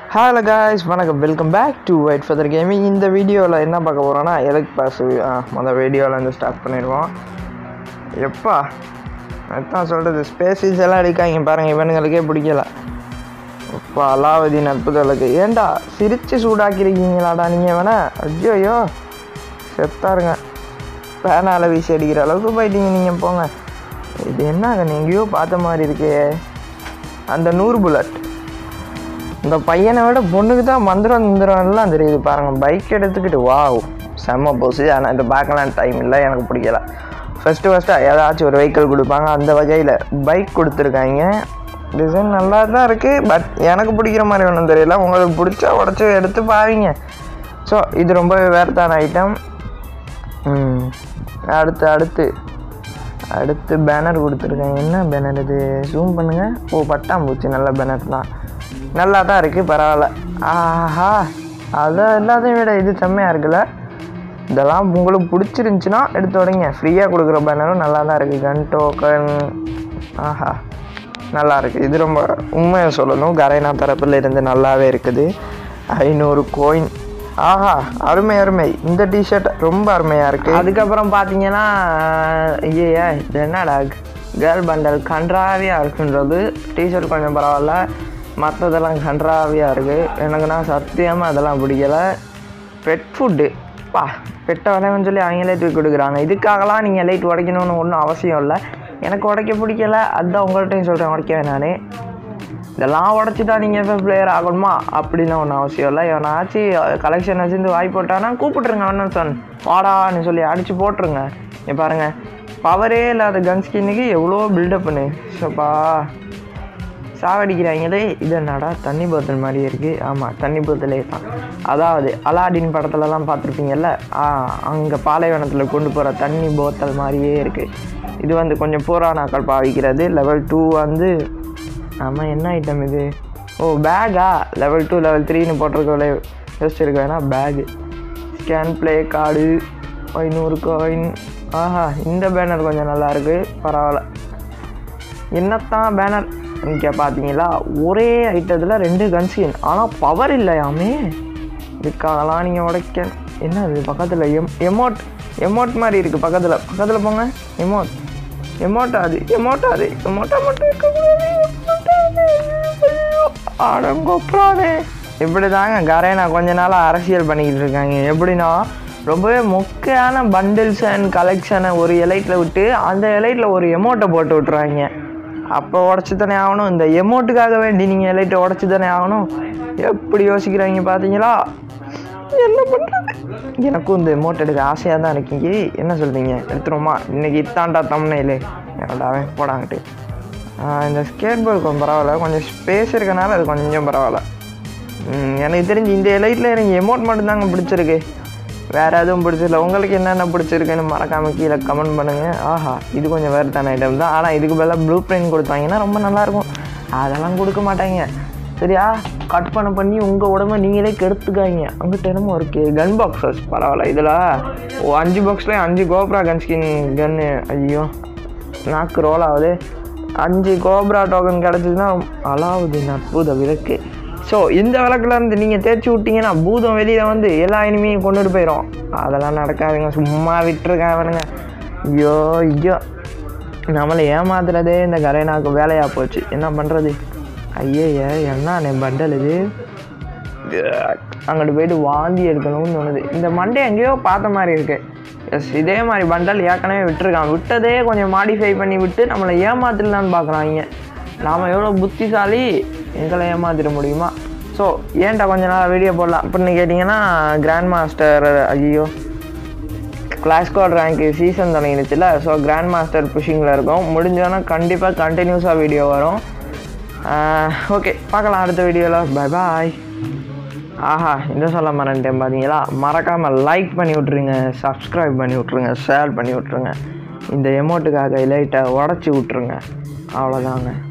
hello guys வணக்கம் welcome back to White Feather Gaming இந்த வீடியோவில் என்ன பார்க்க போகிறோன்னா எலக்ட் பாஸ் மொதல் வீடியோவில் இருந்து ஸ்டார்ட் பண்ணிடுவோம் எப்பா அதான் சொல்கிறது ஸ்பேசிஸ் எல்லாம் அடிக்காங்க பாருங்கள் இவனுங்களுக்கே பிடிக்கல அப்பா அலாவுதீன் அற்புதலுக்கு ஏன்டா சிரித்து சூடாக்கிருக்கீங்களாடா நீங்கள் வேணா ஐயோ ஐயோ செத்தாருங்க பேனால் வீசி அடிக்கிற அளவுக்கு போயிட்டீங்க நீங்கள் போங்க இது என்னங்க நீ எங்கேயோ பார்த்த மாதிரி இருக்கே அந்த நூறு புல்லட் இந்த பையனை விட பொண்ணுக்கு தான் மந்திரம் மந்திரம்லாம் தெரியுது பாருங்கள் பைக் எடுத்துக்கிட்டு வாவ் செம்ம போஸ் ஆனால் இந்த பார்க்கலாம் டைம் இல்லை எனக்கு பிடிக்கல ஃபஸ்ட்டு ஃபஸ்ட்டாக ஏதாச்சும் ஒரு வெஹிக்கிள் கொடுப்பாங்க அந்த வகையில் பைக் கொடுத்துருக்காங்க டிசைன் நல்லா தான் இருக்குது பட் எனக்கு பிடிக்கிற மாதிரி ஒன்றும் தெரியல உங்களுக்கு பிடிச்சா உடச்சி எடுத்து பாவீங்க ஸோ இது ரொம்பவே வேர்த்தான ஐட்டம் அடுத்து அடுத்து அடுத்து பேனர் கொடுத்துருக்காங்க என்ன பேனர் இது ஜூம் பண்ணுங்கள் ஓ பட்டாம்பூச்சி நல்ல பேனர் தான் நல்லா தான் இருக்குது பரவாயில்ல ஆஹா அதை எல்லாத்தையும் விட இது செம்மையாக இருக்குல்ல இதெல்லாம் உங்களுக்கு பிடிச்சிருந்துச்சின்னா எடுத்து உடங்க ஃப்ரீயாக கொடுக்குற பேனரும் நல்லா தான் இருக்குது கன் டோக்கன் ஆஹா நல்லா இருக்குது இது ரொம்ப உண்மையை சொல்லணும் கரைனா தரப்பில் இருந்து நல்லாவே இருக்குது ஐநூறு கோயின் ஆஹா அருமை அருமை இந்த டிஷர்ட் ரொம்ப அருமையாக இருக்குது அதுக்கப்புறம் பார்த்தீங்கன்னா ஐயா இது என்னடா கேர்ள் பண்டல் கன்றாவியாக இருக்குன்றது டிஷர்ட் கொஞ்சம் பரவாயில்ல மற்றதெல்லாம் கன்றாவியாக இருக்குது எனக்குன்னா சத்தியமாக அதெல்லாம் பிடிக்கல பெட் ஃபுட்டு பா பெட்டை விளைவன்னு சொல்லி அவங்களே தூக்கி கொடுக்குறாங்க இதுக்காகலாம் நீங்கள் லைட் உடைக்கணும்னு ஒன்றும் அவசியம் இல்லை எனக்கு உடைக்க பிடிக்கல அதுதான் உங்கள்கிட்டையும் சொல்கிறேன் உடைக்க வேணானே இதெல்லாம் உடச்சி தான் நீங்கள் இப்போ பிளேயர் ஆகணுமா அப்படிலாம் ஒன்றும் அவசியம் இல்லை எவனாச்சும் கலெக்ஷன் வச்சுருந்து வாய் போட்டானா கூப்பிட்ருங்க அண்ணன் சொன் வாடான்னு சொல்லி அடித்து போட்டுருங்க இங்க பாருங்கள் பவரே இல்லாத கன் ஸ்கின்னுக்கு எவ்வளோ பில்டப் பண்ணு ஸோப்பா சாவடிக்கிறாங்களே இது என்னடா தண்ணி போத்தல் மாதிரியே இருக்குது ஆமாம் தண்ணி போத்தலே தான் அதாவது அலாடின் படத்துலலாம் பார்த்துருப்பீங்கல்ல ஆ அங்கே பாலைவனத்தில் கொண்டு போகிற தண்ணி போத்தல் மாதிரியே இருக்குது இது வந்து கொஞ்சம் புராணாக்கள் பாவிக்கிறது லெவல் டூ வந்து ஆமாம் என்ன ஐட்டம் இது ஓ பேகா லெவல் டூ லெவல் த்ரீன்னு போட்டிருக்கோல யோசிச்சிருக்க வேணா பேகு ஸ்கேன் ப்ளே கார்டு ஐநூறு காயின் ஆஹா இந்த பேனர் கொஞ்சம் நல்லா இருக்குது பரவாயில்ல என்னத்தான் பேனர் இங்கே பார்த்தீங்களா ஒரே ஐட்டத்தில் ரெண்டு கன்ஸ்கின் ஆனால் பவர் இல்லையாமே இதுக்காகலாம் நீங்கள் உடைக்க என்ன இது பக்கத்தில் எம் எமோட் எமோட் மாதிரி இருக்குது பக்கத்தில் பக்கத்தில் போங்க எமோட் எமோட்டா அது எமோட்டா அது எமோட்டா மட்டும் இருக்கக்கூடாது அடங்கொப்பானே இப்படி தாங்க கரேனா கொஞ்ச நாளாக அரசியல் பண்ணிக்கிட்டு இருக்காங்க எப்படின்னா ரொம்பவே மொக்கையான பண்டில்ஸ் அண்ட் கலெக்ஷனை ஒரு எலைட்டில் விட்டு அந்த எலைட்டில் ஒரு எமௌண்ட்டை போட்டு விட்ருவாங்க அப்போ உடச்சி தானே ஆகணும் இந்த எமௌண்ட்டுக்காக வேண்டி நீங்கள் எலைட்டை உடச்சி தானே ஆகணும் எப்படி யோசிக்கிறாங்க பார்த்தீங்களா என்ன பண்ணுறது எனக்கும் இந்த எமௌண்ட் எடுக்க ஆசையாக தான் இருக்கீங்க என்ன சொல்கிறீங்க எடுத்துருவோமா இன்றைக்கி இத்தாண்டா தம்னையிலே என்னடாவே போடாங்கட்டு இந்த ஸ்கேட் போர்டு கொஞ்சம் பரவாயில்ல கொஞ்சம் ஸ்பேஸ் இருக்கனால அது கொஞ்சம் பரவாயில்ல எனக்கு தெரிஞ்சு இந்த எலைட்டில் எனக்கு எமௌண்ட் மட்டும்தாங்க பிடிச்சிருக்கு வேறு எதுவும் பிடிச்சிருல உங்களுக்கு என்னென்ன பிடிச்சிருக்குன்னு மறக்காமல் கீழே கமெண்ட் பண்ணுங்கள் ஆஹா இது கொஞ்சம் வேறுதான ஐட்டம் தான் ஆனால் இதுக்கு பதிலாக ப்ளூ பிரிண்ட் கொடுத்தாங்கன்னா ரொம்ப நல்லாயிருக்கும் அதெல்லாம் கொடுக்க மாட்டாங்க சரியா கட் பண்ண பண்ணி உங்கள் உடம்ப நீங்களே கெடுத்துக்காங்க அங்கிட்ட என்னமோ இருக்குது கன் பாக்ஸஸ் பரவாயில்ல இதில் ஓ அஞ்சு பாக்ஸ்லேயும் அஞ்சு கோப்ரா கன் ஸ்கின் கன்னு ஐயோ நாக்கு ரோல் ஆகுது அஞ்சு கோப்ரா டோக்கன் கிடச்சிதுன்னா அலாவுது அற்புத விளக்கு ஸோ இந்த விளக்குலேருந்து நீங்கள் தேய்ச்சி விட்டீங்கன்னா பூதம் வெளியில் வந்து எல்லா இனிமையும் கொண்டுட்டு போயிடும் அதெல்லாம் நடக்காதுங்க சும்மா விட்டுருக்கேன் அவனுங்க ஐயோ ஐயோ நம்மளை ஏமாத்துறதே இந்த கரைனாக்கு வேலையாக போச்சு என்ன பண்ணுறது ஐயய்ய என்ன பண்டல் இது அங்கிட்டு போயிட்டு வாந்தி எடுக்கணும்னு தோணுது இந்த மண்டே எங்கேயோ பார்த்த மாதிரி இருக்குது எஸ் இதே மாதிரி பண்டல் ஏற்கனவே விட்டுருக்கான் விட்டதே கொஞ்சம் மாடிஃபை பண்ணி விட்டு நம்மளை ஏமாத்திடலான்னு பார்க்குறாங்க நாம் எவ்வளோ புத்திசாலி எங்களை ஏமாத்திட முடியுமா ஸோ ஏன்டா கொஞ்ச நாள் வீடியோ போடலாம் அப்படின்னு கேட்டிங்கன்னா கிராண்ட் மாஸ்டர் ஐயோ கிளாஸ் கோட் ரேங்க் சீசன் தொடங்கிடுச்சுல ஸோ கிராண்ட் மாஸ்டர் புஷிங்கில் இருக்கும் முடிஞ்சோன்னா கண்டிப்பாக கண்டினியூஸாக வீடியோ வரும் ஓகே பார்க்கலாம் அடுத்த வீடியோவில் பை பாய் ஆஹா இந்த சொல்ல மறந்துட்டேன் பார்த்தீங்களா மறக்காமல் லைக் பண்ணி விட்ருங்க சப்ஸ்கிரைப் பண்ணி விட்ருங்க ஷேர் பண்ணி விட்ருங்க இந்த எமௌண்ட்டுக்காக லைட்டை உடச்சி விட்ருங்க அவ்வளோதாங்க